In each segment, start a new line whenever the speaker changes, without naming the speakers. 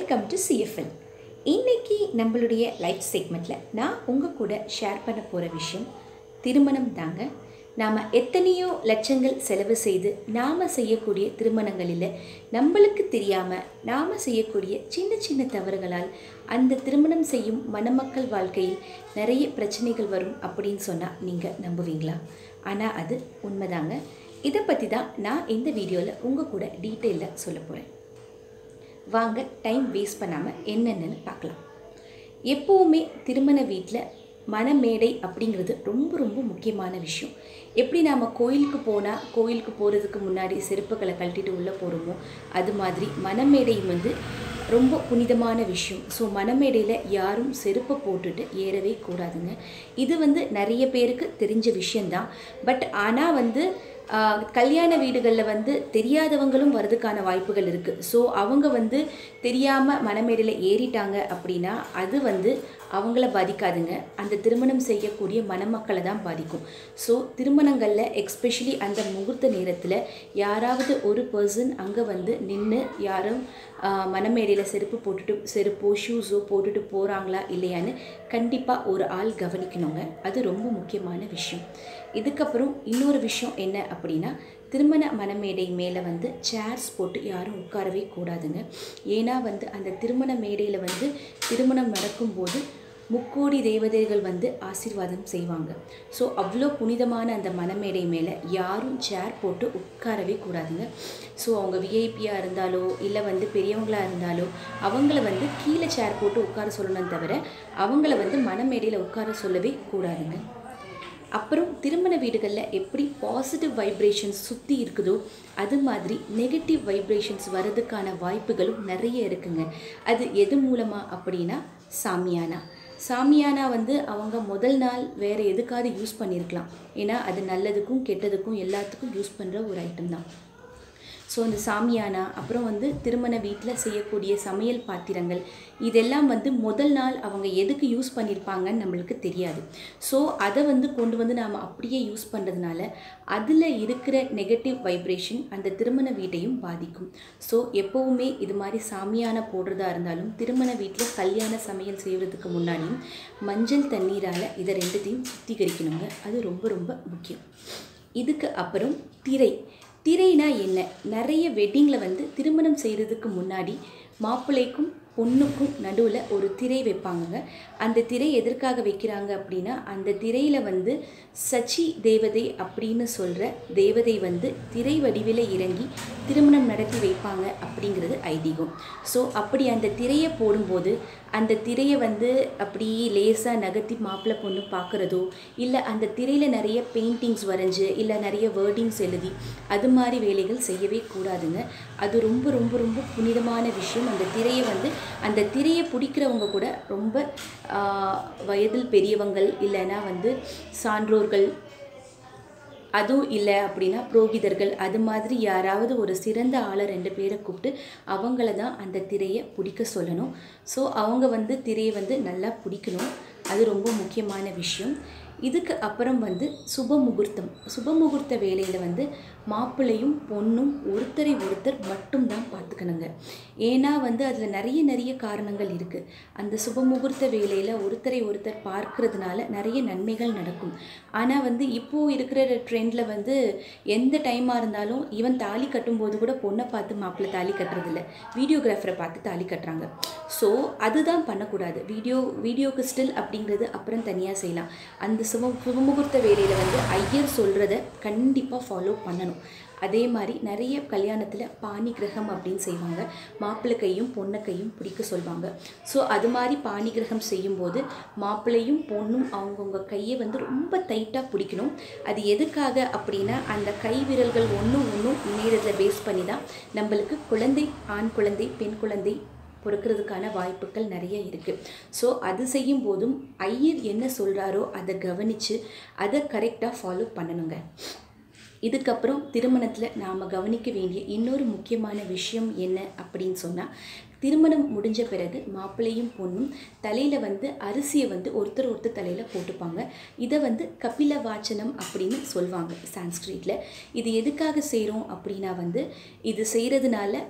welcome to CFL இன்னைக்கு நம்மளுடைய life செக்மெண்ட்டில் நான் உங்கள் கூட ஷேர் பண்ண போகிற விஷயம் திருமணம் தாங்க நாம் எத்தனையோ லட்சங்கள் செலவு செய்து நாம் செய்யக்கூடிய திருமணங்களில் நம்மளுக்கு தெரியாமல் நாம் செய்யக்கூடிய சின்ன சின்ன தவறுகளால் அந்த திருமணம் செய்யும் மணமக்கள் வாழ்க்கையில் நிறைய பிரச்சனைகள் வரும் அப்படின்னு சொன்னால் நீங்கள் நம்புவீங்களா ஆனால் அது உண்மைதாங்க இதை பற்றி தான் நான் இந்த வீடியோவில் உங்கள் கூட டீட்டெயிலில் சொல்ல போகிறேன் வாங்க டைம் வேஸ்ட் பண்ணாமல் என்னென்னு பார்க்கலாம் எப்போவுமே திருமண வீட்டில் மணமேடை அப்படிங்கிறது ரொம்ப ரொம்ப முக்கியமான விஷயம் எப்படி நாம் கோயிலுக்கு போனால் கோயிலுக்கு போகிறதுக்கு முன்னாடி செருப்புகளை கழட்டிட்டு உள்ளே போகிறோமோ அது மாதிரி மணமேடையும் வந்து ரொம்ப புனிதமான விஷயம் ஸோ மணமேடையில் யாரும் செருப்பை போட்டுட்டு ஏறவே கூடாதுங்க இது வந்து நிறைய பேருக்கு தெரிஞ்ச விஷயந்தான் பட் ஆனால் வந்து ஆஹ், கல்யாண வீடுகளில் வந்து தெரியாதவங்களும் வரதுக்கான வாய்ப்புகள் இருக்குது ஸோ அவங்க வந்து தெரியாமல் மணமேடையில் ஏறிட்டாங்க அப்படின்னா அது வந்து அவங்கள பாதிக்காதுங்க அந்த திருமணம் செய்யக்கூடிய மணமக்களை தான் பாதிக்கும் ஸோ திருமணங்களில் எக்ஸ்பெஷலி அந்த முகூர்த்த நேரத்தில் யாராவது ஒரு பர்சன் அங்கே வந்து நின்று யாரும் ஆஹ், மணமேடையில் செருப்பு போட்டுட்டு செருப்போ ஷூஸோ போட்டுட்டு போகிறாங்களா இல்லையான்னு கண்டிப்பாக ஒரு ஆள் கவனிக்கணுங்க அது ரொம்ப முக்கியமான விஷயம் இதுக்கப்புறம் இன்னொரு விஷயம் என்ன அப்படின்னா திருமண மணமேடை மேலே வந்து சேர்ஸ் போட்டு யாரும் உட்காரவே கூடாதுங்க ஏன்னா வந்து அந்த திருமண மேடையில் வந்து திருமணம் நடக்கும்போது முக்கோடி தேவதைகள் வந்து ஆசீர்வாதம் செய்வாங்க ஸோ அவ்வளோ புனிதமான அந்த மணமேடை மேலே யாரும் சேர் போட்டு உட்காரவே கூடாதுங்க ஸோ அவங்க விஐபியாக இருந்தாலோ இல்லை வந்து பெரியவங்களாக இருந்தாலோ அவங்கள வந்து கீழே சேர் போட்டு உட்கார சொல்லணும் தவிர அவங்கள வந்து மணமேடையில் உட்கார சொல்லவே கூடாதுங்க அப்புறம் திருமண வீடுகளில் எப்படி பாசிட்டிவ் வைப்ரேஷன்ஸ் சுற்றி இருக்குதோ அது மாதிரி நெகட்டிவ் வைப்ரேஷன்ஸ் வர்றதுக்கான வாய்ப்புகளும் நிறைய இருக்குங்க அது எது மூலமாக அப்படின்னா சாமியானா சாமியானா வந்து அவங்க முதல் நாள் வேறு எதுக்காவது யூஸ் பண்ணியிருக்கலாம் ஏன்னா அது நல்லதுக்கும் கெட்டதுக்கும் எல்லாத்துக்கும் யூஸ் பண்ணுற ஒரு ஐட்டம் தான் ஸோ இந்த சாமியானா அப்புறம் வந்து திருமண வீட்டில் செய்யக்கூடிய சமையல் பாத்திரங்கள் இதெல்லாம் வந்து முதல் நாள் அவங்க எதுக்கு யூஸ் பண்ணியிருப்பாங்கன்னு நம்மளுக்கு தெரியாது ஸோ அதை வந்து கொண்டு வந்து நாம் அப்படியே யூஸ் பண்ணுறதுனால அதில் இருக்கிற நெகட்டிவ் வைப்ரேஷன் அந்த திருமண வீட்டையும் பாதிக்கும் ஸோ எப்போவுமே இது மாதிரி சாமியானா போடுறதா இருந்தாலும் திருமண வீட்டில் கல்யாண சமையல் செய்கிறதுக்கு முன்னாடியும் மஞ்சள் தண்ணீரால் இதை ரெண்டுத்தையும் சுத்திகரிக்கணுங்க அது ரொம்ப ரொம்ப முக்கியம் இதுக்கு அப்புறம் திரை திரைனா என்ன நிறைய வெட்டிங்கில் வந்து திருமணம் செய்கிறதுக்கு முன்னாடி மாப்பிள்ளைக்கும் பொண்ணுக்கும் நடுவில் ஒரு திரை வைப்பாங்கங்க அந்த திரை எதற்காக வைக்கிறாங்க அப்படின்னா அந்த திரையில் வந்து சச்சி தேவதை அப்படின்னு சொல்கிற தேவதை வந்து திரை வடிவில் இறங்கி திருமணம் நடத்தி வைப்பாங்க அப்படிங்கிறது ஐதீகம் ஸோ அப்படி அந்த திரையை போடும்போது அந்த திரையை வந்து அப்படி லேசாக நகர்த்தி மாப்பிள்ளை பொண்ணு பார்க்குறதோ இல்லை அந்த திரையில் நிறைய பெயிண்டிங்ஸ் வரைஞ்சு இல்லை நிறைய வேர்டிங்ஸ் எழுதி அது மாதிரி வேலைகள் செய்யவே கூடாதுங்க அது ரொம்ப ரொம்ப ரொம்ப புனிதமான விஷயம் அந்த திரையை வந்து அந்த திரையை பிடிக்கிறவங்க கூட ரொம்ப ஆஹ், வயதில் பெரியவங்கள் இல்லைன்னா வந்து சான்றோர்கள் அதுவும் இல்லை அப்படின்னா புரோகிதர்கள் அது மாதிரி யாராவது ஒரு சிறந்த ஆளை ரெண்டு பேரை கூப்பிட்டு அவங்கள தான் அந்த திரையை பிடிக்க சொல்லணும் ஸோ அவங்க வந்து திரையை வந்து நல்லா பிடிக்கணும் அது ரொம்ப முக்கியமான விஷயம் இதுக்கு அப்புறம் வந்து சுப முகூர்த்தம் சுப முகூர்த்த வேலையில் வந்து மாப்பிள்ளையும் பொண்ணும் ஒருத்தரை ஒருத்தர் மட்டும்தான் பார்த்துக்கணுங்க ஏன்னா வந்து அதில் நிறைய நிறைய காரணங்கள் இருக்குது அந்த சுப முகூர்த்த வேலையில் ஒருத்தரை ஒருத்தர் பார்க்கறதுனால நிறைய நன்மைகள் நடக்கும் ஆனால் வந்து இப்போது இருக்கிற ட்ரெண்டில் வந்து எந்த டைமாக இருந்தாலும் ஈவன் தாலி கட்டும்போது கூட பொண்ணை பார்த்து மாப்பிள்ளை தாலி கட்டுறதில்ல வீடியோகிராஃபரை பார்த்து தாலி கட்டுறாங்க ஸோ அதுதான் பண்ணக்கூடாது வீடியோ வீடியோக்கு ஸ்டில் அப்படிங்கிறது அப்புறம் தனியாக செய்யலாம் அந்த சுப சுபமுகூர்த்த வேலையில் வந்து ஐயர் சொல்கிறத கண்டிப்பாக ஃபாலோ பண்ணணும் அதே மாதிரி நிறைய கல்யாணத்தில் பாணி கிரகம் அப்படின்னு செய்வாங்க மாப்பிள்ளை கையும் பொண்ணை கையும் பிடிக்க சொல்லுவாங்க ஸோ அது மாதிரி பாணி கிரகம் செய்யும்போது மாப்பிள்ளையும் பொண்ணும் அவங்கவுங்க கையை வந்து ரொம்ப டைட்டாக பிடிக்கணும் அது எதுக்காக அப்படின்னா அந்த கை விரல்கள் ஒன்றும் ஒன்றும் இணையறதை பேஸ் பண்ணி தான் நம்மளுக்கு குழந்தை ஆண் குழந்தை பெண் குழந்தை பொறுக்கிறதுக்கான வாய்ப்புகள் நிறைய இருக்குது ஸோ அது செய்யும் போதும் ஐயர் என்ன சொல்கிறாரோ அதை கவனித்து அதை கரெக்டாக ஃபாலோ பண்ணணுங்க இதுக்கப்புறம் திருமணத்தில் நாம் கவனிக்க வேண்டிய இன்னொரு முக்கியமான விஷயம் என்ன அப்படின்னு சொன்னால் திருமணம் முடிஞ்ச பிறகு மாப்பிள்ளையும் பொண்ணும் தலையில் வந்து அரிசியை வந்து ஒருத்தர் ஒருத்தர் தலையில் போட்டுப்பாங்க இதை வந்து கபில வாச்சனம் அப்படின்னு சொல்லுவாங்க சான்ஸ்கிரிட்டில் இது எதுக்காக செய்கிறோம் அப்படின்னா வந்து இது செய்கிறதுனால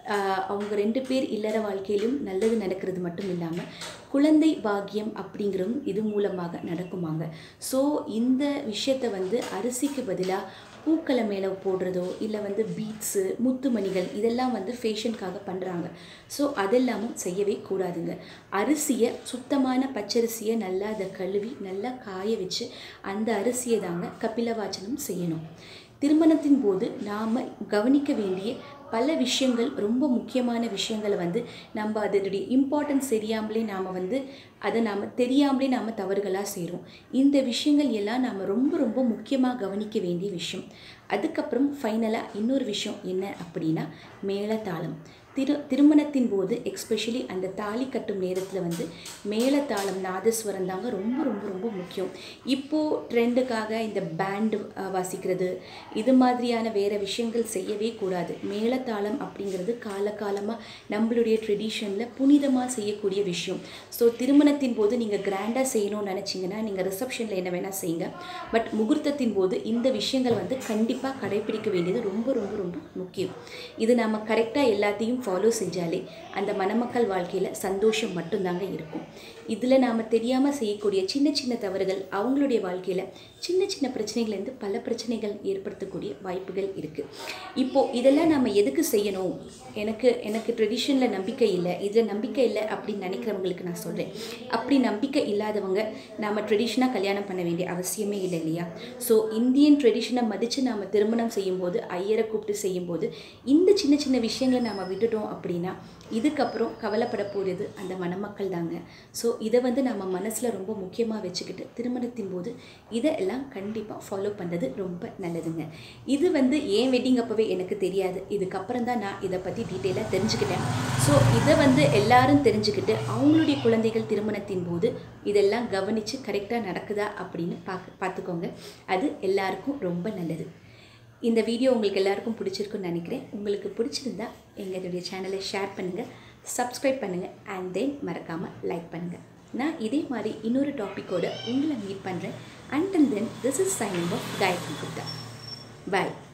ஆஹ், அவங்க ரெண்டு பேர் இல்லற வாழ்க்கையிலும் நல்லது நடக்கிறது மட்டும் இல்லாமல் குழந்தை பாக்கியம் அப்படிங்கிறதும் இது மூலமாக நடக்குமாங்க ஸோ இந்த விஷயத்தை வந்து அரிசிக்கு பதிலாக பூக்களை மேலே போடுறதோ இல்லை வந்து பீட்ஸு முத்துமணிகள் இதெல்லாம் வந்து ஃபேஷனுக்காக பண்ணுறாங்க ஸோ அதெல்லாமும் செய்யவே கூடாதுங்க அரிசியை சுத்தமான பச்சரிசியை நல்லா அதை கழுவி நல்லா காய வச்சு அந்த அரிசியை தாங்க கபிலவாச்சனம் செய்யணும் திருமணத்தின் போது நாம் கவனிக்க வேண்டிய பல விஷயங்கள் ரொம்ப முக்கியமான விஷயங்களை வந்து நம்ம அதனுடைய இம்பார்ட்டன்ஸ் தெரியாமலே நாம் வந்து அதை நாம் தெரியாமலே நாம் தவறுகளாக செய்கிறோம் இந்த விஷயங்கள் எல்லாம் நாம் ரொம்ப ரொம்ப முக்கியமாக கவனிக்க வேண்டிய விஷயம் அதுக்கப்புறம் ஃபைனலாக இன்னொரு விஷயம் என்ன அப்படின்னா மேளதாளம் திரு திருமணத்தின் போது எக்ஸ்பெஷலி அந்த தாலி கட்டும் நேரத்தில் வந்து மேளதாளம் நாதஸ்வரம் தாங்க ரொம்ப ரொம்ப ரொம்ப முக்கியம் இப்போது ட்ரெண்டுக்காக இந்த பேண்டு வாசிக்கிறது இது மாதிரியான வேறு விஷயங்கள் செய்யவே கூடாது மேளதாளம் அப்படிங்கிறது காலகாலமாக நம்மளுடைய ட்ரெடிஷனில் புனிதமாக செய்யக்கூடிய விஷயம் ஸோ திருமணத்தின் போது நீங்கள் கிராண்டாக செய்யணும்னு நினச்சிங்கன்னா நீங்கள் ரிசப்ஷனில் என்ன வேணால் செய்யுங்க பட் முகூர்த்தத்தின் போது இந்த விஷயங்கள் வந்து கண்டிப்பாக கடைபிடிக்க வேண்டியது ரொம்ப ரொம்ப ரொம்ப முக்கியம் இது நம்ம கரெக்டாக எல்லாத்தையும் ஃபாலோ செஞ்சாலே அந்த மணமக்கள் வாழ்க்கையில் சந்தோஷம் மட்டும்தாங்க இருக்கும் இதில் நாம் தெரியாமல் செய்யக்கூடிய சின்ன சின்ன தவறுகள் அவங்களுடைய வாழ்க்கையில் சின்ன சின்ன பிரச்சனைகள்லேருந்து பல பிரச்சனைகள் ஏற்படுத்தக்கூடிய வாய்ப்புகள் இருக்குது இப்போது இதெல்லாம் நாம் எதுக்கு செய்யணும் எனக்கு எனக்கு ட்ரெடிஷனில் நம்பிக்கை இல்லை இதில் நம்பிக்கை இல்லை அப்படின்னு நினைக்கிறவங்களுக்கு நான் சொல்கிறேன் அப்படி நம்பிக்கை இல்லாதவங்க நாம் ட்ரெடிஷனாக கல்யாணம் பண்ண வேண்டிய அவசியமே இல்லை இல்லையா ஸோ இந்தியன் ட்ரெடிஷனை மதித்து நாம் திருமணம் செய்யும்போது ஐயரை கூப்பிட்டு செய்யும்போது இந்த சின்ன சின்ன விஷயங்களை நாம் விட்டுட்டோம் அப்படின்னா இதுக்கப்புறம் கவலைப்பட போகிறது அந்த மணமக்கள் தாங்க ஸோ இதை வந்து நம்ம மனசில் ரொம்ப முக்கியமாக வச்சுக்கிட்டு திருமணத்தின் போது இதை எல்லாம் கண்டிப்பாக ஃபாலோ பண்ணுறது ரொம்ப நல்லதுங்க இது வந்து ஏன் வெட்டிங் அப்போவே எனக்கு தெரியாது இதுக்கப்புறம் தான் நான் இதை பற்றி டீட்டெயிலாக தெரிஞ்சுக்கிட்டேன் ஸோ இதை வந்து எல்லாரும் தெரிஞ்சுக்கிட்டு அவங்களுடைய குழந்தைகள் திருமணத்தின் போது இதெல்லாம் கவனித்து கரெக்டாக நடக்குதா அப்படின்னு பார்க்க பார்த்துக்கோங்க அது எல்லாருக்கும் ரொம்ப நல்லது இந்த வீடியோ உங்களுக்கு எல்லாருக்கும் பிடிச்சிருக்குன்னு நினைக்கிறேன் உங்களுக்கு பிடிச்சிருந்தா எங்களுடைய சேனலை ஷேர் பண்ணுங்கள் சப்ஸ்கிரைப் பண்ணுங்கள் அண்ட் தென் மறக்காமல் லைக் பண்ணுங்கள் நான் இதே மாதிரி இன்னொரு டாப்பிக்கோட உங்களை மீட் பண்ணுறேன் until then this is signing off Gayathri Gupta bye